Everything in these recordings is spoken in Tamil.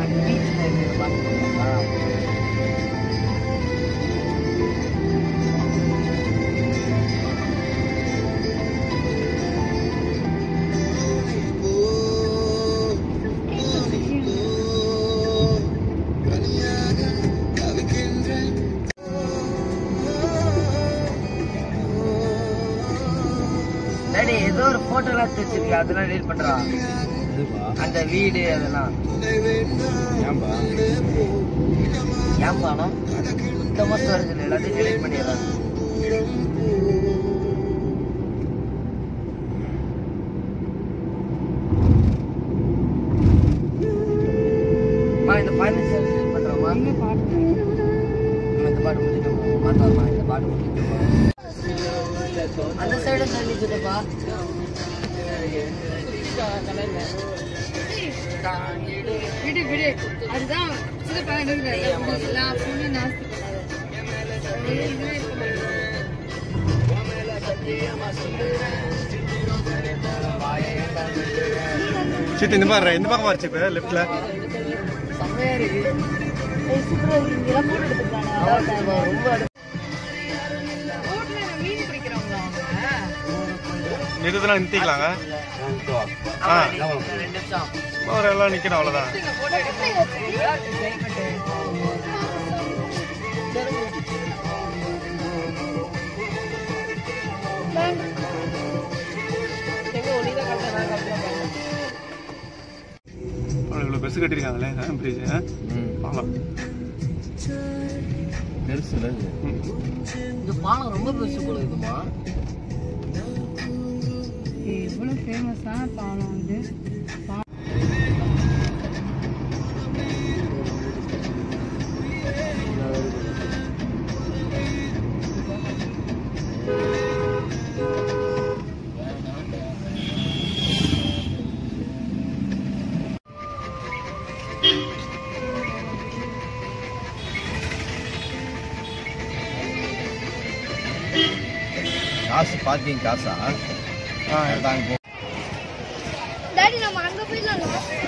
பீச்சில் இருக்கிற பார்த்துருக்கீங்களா டேடி ஏதோ ஒரு போட்டோலாம் எடுத்து வச்சிருக்கேன் அதெல்லாம் டெலிட் பண்றா அந்த வீடு அதெல்லாம் ஏன் பானம் சுத்தமா ஸ்டோரேஜ் இல்லை எல்லாத்தையும் டெலிட் பண்ணிடுறாங்க அம்மா, இந்த ஃபைனான்சியல் டெலிட் பண்றோமா இந்த பாட்டு முடிச்சுட்டு மாத்தாமா இந்த பாட்டு முடிச்சுட்டு அந்த சைடு சொல்லிச்சுப்பா விடு விடு அதுதான் சில பழம் எல்லா ஃபோனும் நாஸ்தி பண்ணாத இதுவே இருக்க மாட்டேங்குது. சித்து இந்த மாதிரி இந்த பக்கம் வச்சு இப்போ லெஃப்ட்ல செம்மையா இருக்கு ஏய், சூப்பரா இருக்கு. இங்கெல்லாம் photo எடுத்துருக்கானே, அதான் ஆமா, ரொம்ப அடி- ரோட்ல மீன் பிடிக்கிறவங்களா அவங்க? நிறுத்தினா நிறுத்திக்கலாங்க ஆமா, ஆ. ரெண்டு நிமிஷம் ஒரு எல்லாம் நிற்கணும் அவ்வளோதான் இவ்வளோ பெருசு கட்டியிருக்காங்களே பிரிட்ஜ் ஆமாம் இந்த பாலம் ரொம்ப பெருசு போல இருக்குமா ஏய், எவ்வளவு ஃபேமஸான பாலம் வந்து காசு பார்க்கிங் காசா ஆ தாங்க போ டாடி நம்ம அங்க போயிடலாம்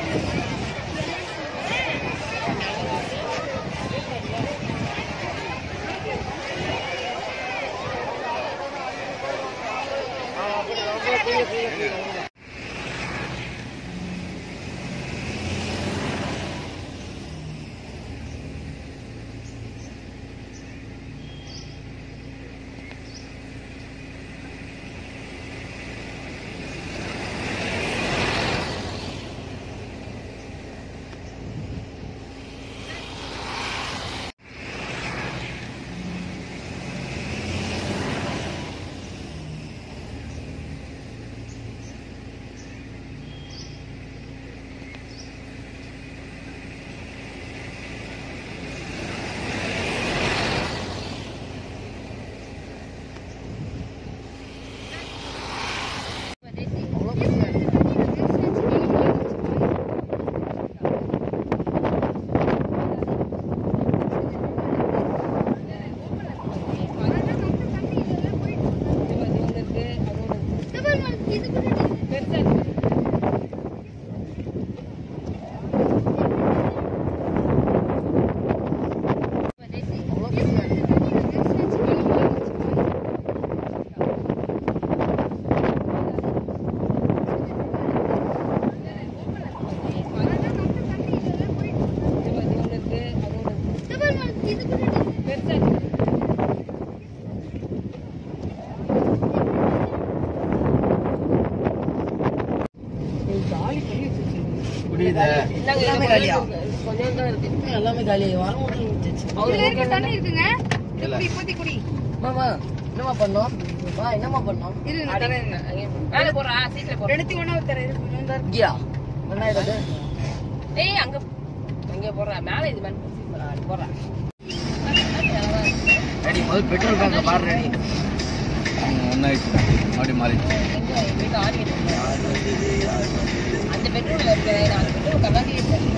புரியுது எல்லாமே காலியா எல்லாமே காலி வர இதுல இருக்க தண்ணி இருக்குங்க இப்படி இப்போதைக்கு குடி மாமா என்னம்மா பண்ணோம் வா என்னம்மா பண்ணோம் இரு நான் தரேன் மேல போறா சீட்ல போறா ரெண்டுத்தி ஒண்ணா தரேன் இரு, இன்னும் தான் இருக்கு. இங்கயா என்ன இது ஏய் அங்க அங்க போறா மேல இது மேல போறா போறா ரெடி முதல் பெட்ரோல் பங்க் பாரு ரெடி ஒன்னாயிடுச்சு அப்படி மாறிடுச்சு எங்க வீட்டு ஆடிட்டு அந்த பெட்ரோல் இருக்கு அந்த பெட்ரோல் கண்ணாடி இருக்கு